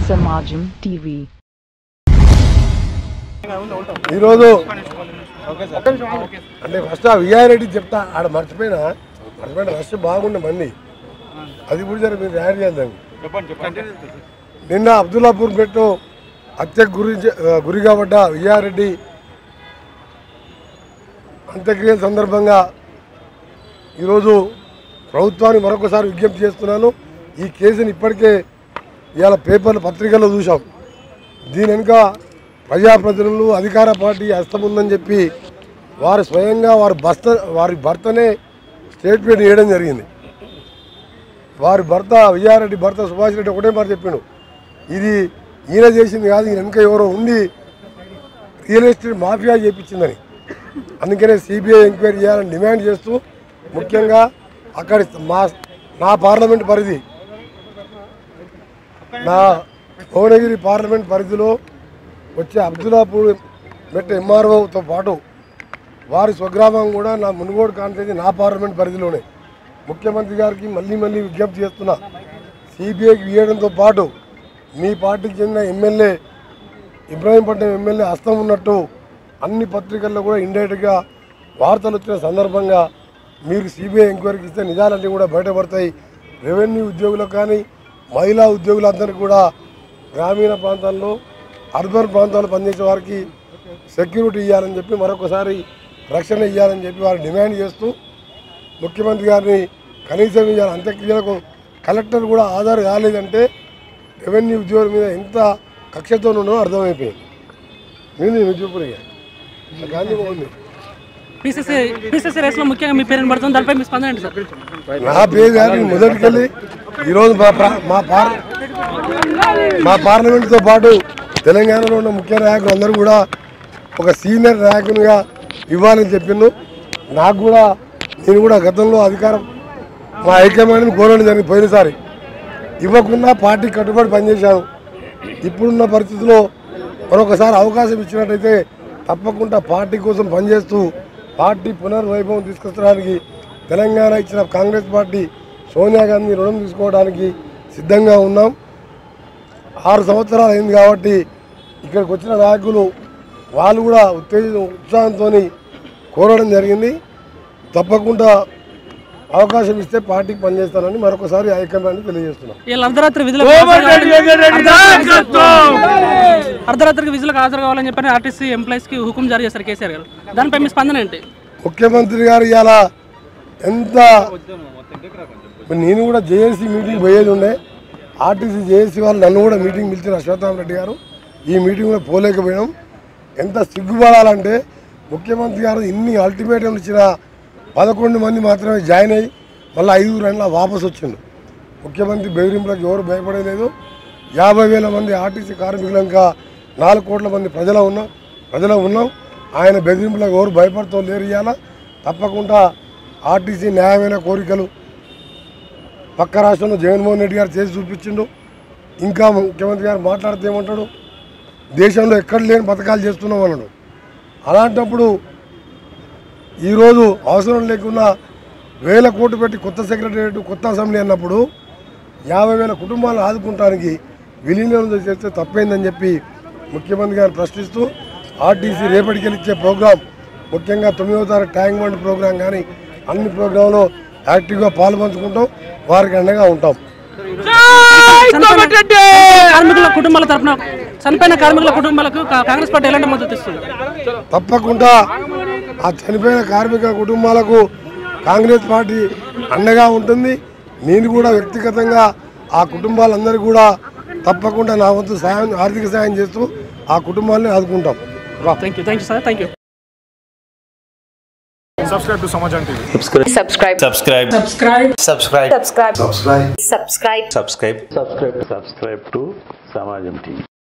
Samajam TV. ఈరోజు అంటే first ఆ విఆర్ఐడి చెప్తా ఆడ మర్చిపోయినా మర్చిపోయిన రష్ బాగుండే మంది అది కూడా జర మీరు యాడ్ చేద్దాం నిన్న అబ్దుల్లాపూర్ పెట్టు హత్యకు గురి గురి కాబడ్డ విఆర్రెడ్డి అంత్యక్రియల సందర్భంగా ఈరోజు ప్రభుత్వాన్ని మరొకసారి విజ్ఞప్తి చేస్తున్నాను ఈ కేసుని ఇప్పటికే ఇవాళ పేపర్లు పత్రికల్లో చూసాం దీని వెనుక ప్రజాప్రతినిధులు అధికార పార్టీ హస్తం ఉందని చెప్పి వారు స్వయంగా వారి భర్త వారి భర్తనే స్టేట్మెంట్ చేయడం జరిగింది వారి భర్త విజయారెడ్డి భర్త సుభాష్ రెడ్డి ఒకటే మాట చెప్పిండు ఇది ఈయన చేసింది కాదు ఈయన వెనుక ఎవరో ఉండి రియల్ ఎస్టేట్ మాఫియా చేయించిందని అందుకనే సిబిఐ ఎంక్వైరీ చేయాలని డిమాండ్ చేస్తూ ముఖ్యంగా అక్కడి మా నా పార్లమెంట్ పరిధి నా భువనగిరి పార్లమెంట్ పరిధిలో వచ్చే అబ్దుల్లాపూర్ మెట్ట ఎంఆర్ఓతో పాటు వారి స్వగ్రామం కూడా నా మునుగోడు కాన్స్టిట్యూన్సీ నా పార్లమెంట్ పరిధిలోనే ముఖ్యమంత్రి గారికి మళ్ళీ మళ్ళీ విజ్ఞప్తి చేస్తున్నా సిబిఐకి ఇవ్వడంతో పాటు మీ పార్టీకి చెందిన ఎమ్మెల్యే ఇబ్రాహీంపట్నం ఎమ్మెల్యే హస్తం ఉన్నట్టు అన్ని పత్రికల్లో కూడా ఇండైరెక్ట్గా వార్తలు వచ్చిన సందర్భంగా మీరు సిబిఐ ఎంక్వైరీకి ఇస్తే నిజాలన్నీ కూడా బయటపడతాయి రెవెన్యూ ఉద్యోగులకు కానీ మహిళా ఉద్యోగులందరికీ కూడా గ్రామీణ ప్రాంతాల్లో అర్బన్ ప్రాంతాల్లో పనిచేసే వారికి సెక్యూరిటీ ఇవ్వాలని చెప్పి మరొకసారి రక్షణ ఇవ్వాలని చెప్పి వారు డిమాండ్ చేస్తూ ముఖ్యమంత్రి గారిని కనీసం ఇవాళ అంత్యక్రియలకు కలెక్టర్ కూడా ఆధార్ కాలేదంటే రెవెన్యూ ఉద్యోగుల మీద ఎంత కక్షతో ఉండో అర్థమైపోయింది మీరు నేను చూపురిగా గాంధీ మోహన్ పీసీసీ పీసీసీ రేస్లో ముఖ్యంగా మీ పేరు పడుతుంది దానిపై మీ స్పందన ఏంటి సార్ నా పేరు గారి మొదటికెళ్ళి ఈరోజు మా ప్రా- మా పార్ మా పార్లమెంట్తో పాటు తెలంగాణలో ఉన్న ముఖ్య నాయకులు అందరూ కూడా ఒక సీనియర్ నాయకునిగా ఇవ్వాలని చెప్పిండు నాకు కూడా నేను కూడా గతంలో అధికారం మా హైకమాండ్ని కోరడం జరిగింది పోయినసారి ఇవ్వకుండా పార్టీ కట్టుబడి పనిచేశాను ఇప్పుడున్న పరిస్థితుల్లో మరొకసారి అవకాశం ఇచ్చినట్టయితే తప్పకుండా పార్టీ కోసం పనిచేస్తూ పార్టీ పునర్వైభవం తీసుకొచ్చడానికి తెలంగాణ ఇచ్చిన కాంగ్రెస్ పార్టీ సోనియా గాంధీ రుణం తీసుకోవడానికి సిద్ధంగా ఉన్నాం ఆరు సంవత్సరాలు అయింది కాబట్టి ఇక్కడికి వచ్చిన నాయకులు వాళ్ళు కూడా ఉత్తేజ ఉత్సాహంతో కోరడం జరిగింది తప్పకుండా అవకాశం ఇస్తే పార్టీకి పనిచేస్తానని మరొకసారి హైకమాండ్ తెలియజేస్తున్నాం వీళ్ళు అర్ధరాత్రి విధులకు అర్ధరాత్రికి విధులకు హాజరు కావాలని చెప్పని ఆర్టీసీ ఎంప్లాయీస్ కి హుకుం జారీ చేశారు కేసీఆర్ గారు దానిపై మీ స్పందన ఏంటి ముఖ్యమంత్రి గారు ఇవాళ ఎంత నేను కూడా జేఏసీ మీటింగ్ పోయేది ఉండే ఆర్టీసీ జేఏసీ వాళ్ళు నన్ను కూడా మీటింగ్ పిలిచిన అశ్వత్థామ రెడ్డి గారు ఈ మీటింగ్లో పోలేకపోయాం ఎంత సిగ్గుపడాలంటే ముఖ్యమంత్రి గారు ఇన్ని అల్టిమేటంలు ఇచ్చిన పదకొండు మంది మాత్రమే జాయిన్ అయ్యి మళ్ళీ ఐదుగురు అట్లా వాపసు వచ్చిండు ముఖ్యమంత్రి బెదిరింపులకు ఎవరు భయపడలేదు యాభై వేల మంది ఆర్టీసీ కార్మికులు ఇంకా నాలుగు కోట్ల మంది ప్రజలు ఉన్నాం ప్రజలు ఉన్నాం ఆయన బెదిరింపులకు ఎవరు భయపడుతూ లేరు ఇవాళ తప్పకుండా ఆర్టీసీ న్యాయమైన కోరికలు పక్క రాష్ట్రంలో జగన్మోహన్ రెడ్డి గారు చేసి చూపించిండు ఇంకా ముఖ్యమంత్రి గారు మాట్లాడితే ఏమంటాడు దేశంలో ఎక్కడ లేని పథకాలు చేస్తున్నాం అన్నాడు అలాంటప్పుడు ఈరోజు అవసరం లేకుండా వేల కోట్లు పెట్టి కొత్త సెక్రటరియట్ కొత్త అసెంబ్లీ అన్నప్పుడు యాభై వేల కుటుంబాలను ఆదుకుంటానికి విలీనం చేస్తే తప్పైందని చెప్పి ముఖ్యమంత్రి గారు ప్రశ్నిస్తూ ఆర్టీసీ రేపటికి ఇచ్చే ప్రోగ్రాం ముఖ్యంగా తొమ్మిదవ తారీఖు ట్యాంక్ బండ్ ప్రోగ్రాం కానీ అన్ని ప్రోగ్రాంలో యాక్టివ్గా పాల్పంచుకుంటాం వారికి అండగా ఉంటాం చనిపోయిన కార్మికుల కుటుంబాల తరపున చనిపోయిన కార్మికుల కుటుంబాలకు కా- కాంగ్రెస్ పార్టీ ఎలాంటి మద్దతు ఇస్తుంది తప్పకుండా ఆ చనిపోయిన కార్మిక కుటుంబాలకు కాంగ్రెస్ పార్టీ అండగా ఉంటుంది నేను కూడా వ్యక్తిగతంగా ఆ కుటుంబాలందరూ కూడా తప్పకుండా నా వంతు సాయం ఆర్థిక సాయం చేస్తూ ఆ కుటుంబాలని ఆదుకుంటాం thank you thank you sir thank you subscribe to Samajam TV. subscribe subscribe subscribe subscribe subscribe subscribe subscribe subscribe to Samajam TV.